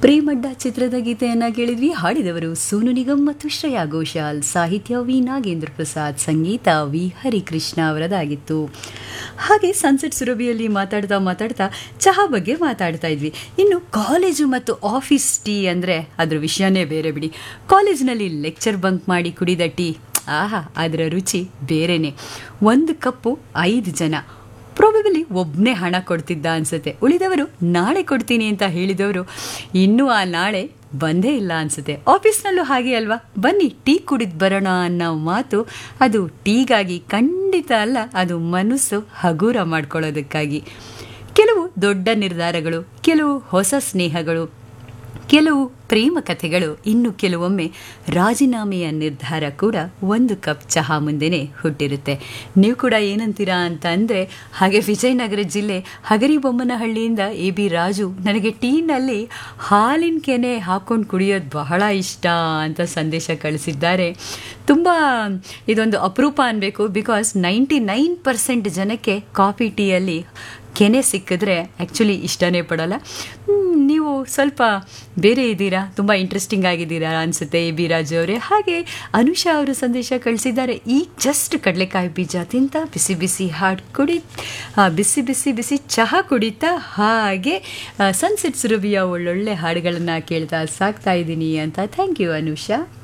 ಪ್ರೇಮಡ್ಡ ಚಿತ್ರದ ಗೀತೆಯನ್ನ ಕೇಳಿದ್ವಿ ಹಾಡಿದವರು ಸೋನು ನಿಗಮ್ ಮತ್ತು ಶ್ರೇಯಾ ಘೋಷಾಲ್ ಸಾಹಿತ್ಯ ವಿ ನಾಗೇಂದ್ರ ಪ್ರಸಾದ್ ಸಂಗೀತ ವಿ ಹರಿಕೃಷ್ಣ ಅವರದಾಗಿತ್ತು ಹಾಗೆ ಸನ್ಸೆಟ್ ಸುರಭಿಯಲ್ಲಿ ಮಾತಾಡ್ತಾ ಮಾತಾಡ್ತಾ ಚಹಾ ಬಗ್ಗೆ ಮಾತಾಡ್ತಾ ಇದ್ವಿ ಇನ್ನು ಕಾಲೇಜು ಮತ್ತು ಆಫೀಸ್ ಟೀ ಅಂದರೆ ಅದ್ರ ವಿಷಯನೇ ಬೇರೆ ಬಿಡಿ ಕಾಲೇಜಿನಲ್ಲಿ ಲೆಕ್ಚರ್ ಬಂಕ್ ಮಾಡಿ ಕುಡಿದ ಟೀ ಆಹಾ ಅದರ ರುಚಿ ಬೇರೆನೆ ಒಂದು ಕಪ್ಪು ಐದು ಜನ ಪ್ರಾಬಬಲಿ ಒಬ್ಬನೇ ಹಣ ಕೊಡ್ತಿದ್ದ ಅನ್ಸುತ್ತೆ ಉಳಿದವರು ನಾಳೆ ಕೊಡ್ತೀನಿ ಅಂತ ಹೇಳಿದವರು ಇನ್ನೂ ಆ ನಾಳೆ ಬಂದೇ ಇಲ್ಲ ಅನ್ಸುತ್ತೆ ಆಫೀಸ್ನಲ್ಲೂ ಹಾಗೆ ಅಲ್ವಾ ಬನ್ನಿ ಟೀ ಕುಡಿದು ಬರೋಣ ಅನ್ನೋ ಮಾತು ಅದು ಟೀಗಾಗಿ ಖಂಡಿತ ಅಲ್ಲ ಅದು ಮನಸ್ಸು ಹಗೂರ ಮಾಡ್ಕೊಳ್ಳೋದಕ್ಕಾಗಿ ಕೆಲವು ದೊಡ್ಡ ನಿರ್ಧಾರಗಳು ಕೆಲವು ಹೊಸ ಸ್ನೇಹಗಳು ಕೆಲವು ಪ್ರೇಮ ಕಥೆಗಳು ಇನ್ನು ಕೆಲವೊಮ್ಮೆ ರಾಜೀನಾಮೆಯ ನಿರ್ಧಾರ ಕೂಡ ಒಂದು ಕಪ್ ಚಹಾ ಮುಂದೆನೆ ಹುಟ್ಟಿರುತ್ತೆ ನೀವು ಕೂಡ ಏನಂತೀರಾ ಅಂತ ಅಂದರೆ ಹಾಗೆ ವಿಜಯನಗರ ಜಿಲ್ಲೆ ಹಗರಿಬೊಮ್ಮನಹಳ್ಳಿಯಿಂದ ಎ ಬಿ ರಾಜು ನನಗೆ ಟೀನಲ್ಲಿ ಹಾಲಿನ ಕೆನೆ ಹಾಕ್ಕೊಂಡು ಕುಡಿಯೋದು ಬಹಳ ಇಷ್ಟ ಅಂತ ಸಂದೇಶ ಕಳಿಸಿದ್ದಾರೆ ತುಂಬ ಇದೊಂದು ಅಪರೂಪ ಅನ್ಬೇಕು ಬಿಕಾಸ್ ನೈಂಟಿ ನೈನ್ ಪರ್ಸೆಂಟ್ ಜನಕ್ಕೆ ಕಾಫಿ ಟೀಯಲ್ಲಿ ಕೆನೆ ಸಿಕ್ಕಿದ್ರೆ ಆ್ಯಕ್ಚುಲಿ ಇಷ್ಟನೇ ಪಡಲ್ಲ ನೀವು ಸ್ವಲ್ಪ ಬೇರೆ ಇದ್ದೀರಾ ತುಂಬ ಇಂಟ್ರೆಸ್ಟಿಂಗ್ ಆಗಿದ್ದೀರಾ ಅನಿಸುತ್ತೆ ಎ ಬಿ ರಾಜು ಅವರೇ ಹಾಗೆ ಅನುಷಾ ಅವರು ಸಂದೇಶ ಕಳಿಸಿದ್ದಾರೆ ಈಗ ಜಸ್ಟ್ ಕಡಲೆಕಾಯಿ ಬೀಜ ತಿಂತ ಬಿಸಿ ಬಿಸಿ ಹಾಡು ಕುಡಿ ಬಿಸಿ ಬಿಸಿ ಬಿಸಿ ಚಹಾ ಕುಡಿತಾ ಹಾಗೆ ಸನ್ಸೆಟ್ ಸುರಭಿಯ ಒಳ್ಳೊಳ್ಳೆ ಹಾಡುಗಳನ್ನು ಕೇಳ್ತಾ ಸಾಕ್ತಾ ಇದ್ದೀನಿ ಅಂತ ಥ್ಯಾಂಕ್ ಯು ಅನುಷಾ